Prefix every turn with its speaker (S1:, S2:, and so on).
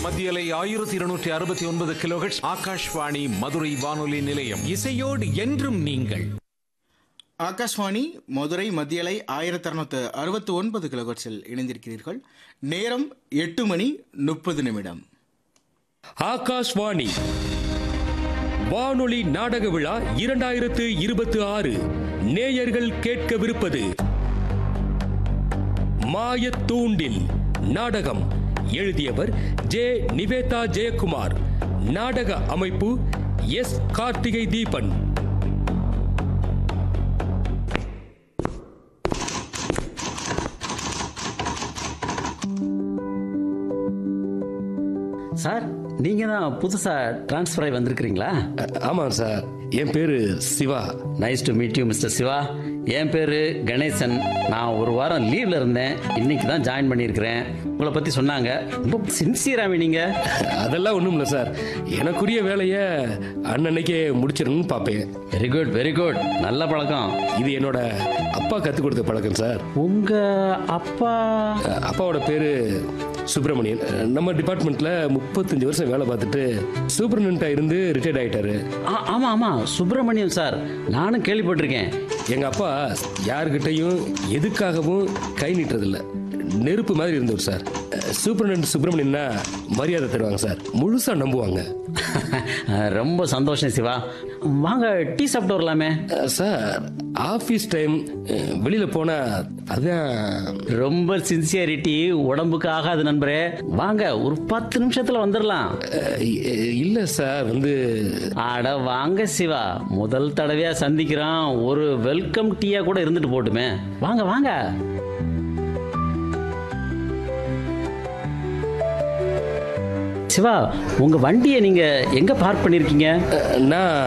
S1: மத்தியலை ஆயிரத்தி இருநூற்றி அறுபத்தி ஒன்பது கிலோஹெட்ஸ் ஆகாஷ்வாணி மதுரை வானொலி நிலையம்
S2: இசையோடு என்றும் நீங்கள்
S3: ஆகாஷ்வாணி மதுரை மத்தியலை ஆயிரத்தி அறுநூத்து அறுபத்தி ஒன்பது கிலோகட்ஸில் இணைந்திருக்கிறீர்கள் நேரம் எட்டு மணி முப்பது நிமிடம்
S4: ஆகாஷ்வாணி வானொலி நாடக விழா இரண்டாயிரத்து இருபத்தி ஆறு நேயர்கள் கேட்கவிருப்பது மாயத்தூண்டில் நாடகம் எழுதியவர் ஜே நிவேதா ஜெயக்குமார் நாடக அமைப்பு எஸ் கார்த்திகை தீபன்
S5: சார் நீங்க தான் புதுசா டிரான்ஸ்ஃபர் ஆகி வந்திருக்கிறீங்களா
S4: ஆமாம் சார் என் பேரு Siva
S5: nice to meet you mister Siva என் பேரு கணேசன் நான் ஒரு வாரம் லீவ்ல இருந்தேன் இன்னைக்கு தான் ஜாயின் பண்ணியிருக்கிறேன் உங்களை பத்தி சொன்னாங்க ரொம்ப சின்சியராமே நீங்க
S4: அதெல்லாம் ஒன்றும் இல்லை சார் எனக்குரிய வேலையை அன்னன்னைக்கே முடிச்சிடணும்னு பார்ப்பேன்
S5: வெரி குட் வெரி குட் நல்ல பழக்கம்
S4: இது என்னோட அப்பா கற்றுக் கொடுத்த பழக்கம் சார்
S5: உங்க அப்பா
S4: அப்பாவோட பேரு சுப்பிரமணியன் நம்ம டிபார்ட்மெண்ட்ல முப்பத்தஞ்சு வருஷம் வேலை பார்த்துட்டு சூப்பரண்டா இருந்து ரிட்டையர்ட் ஆயிட்டாரு
S5: ஆ- ஆமா ஆமா சுப்பிரமணியம் சார் நானும் கேள்விப்பட்டிருக்கேன்
S4: எங்க அப்பா யாருக்கிட்டையும் எதுக்காகவும் கை நீட்டுறதில்ல நெருப்பு மாதிரி இருந்தவர் சார் சூப்பரண்ட் சுப்பிரமணியன்னா மரியாதை தருவாங்க சார் முழுசா நம்புவாங்க
S5: ரொம்ப சந்தோஷம் சிவா வாங்க டீ சாப்பிட்டு வரலாமே
S4: அஹ், சார் ஆஃபீஸ் டைம் வெளியில போனா அதான்
S5: ரொம்ப சின்சியரிட்டி உடம்புக்கு ஆகாது நண்பரே வாங்க ஒரு பத்து நிமிஷத்துல வந்துடலாம்
S4: அஹ், இ- இல்ல சார் வந்து
S5: அட வாங்க சிவா முதல் தடவையா சந்திக்கிறோம் ஒரு வெல்கம் டீயா கூட இருந்துட்டு போட்டுமே வாங்க வாங்க சிவா உங்க வண்டியை நீங்க எங்க பார்க் பண்ணிருக்கீங்க
S4: அஹ், நான்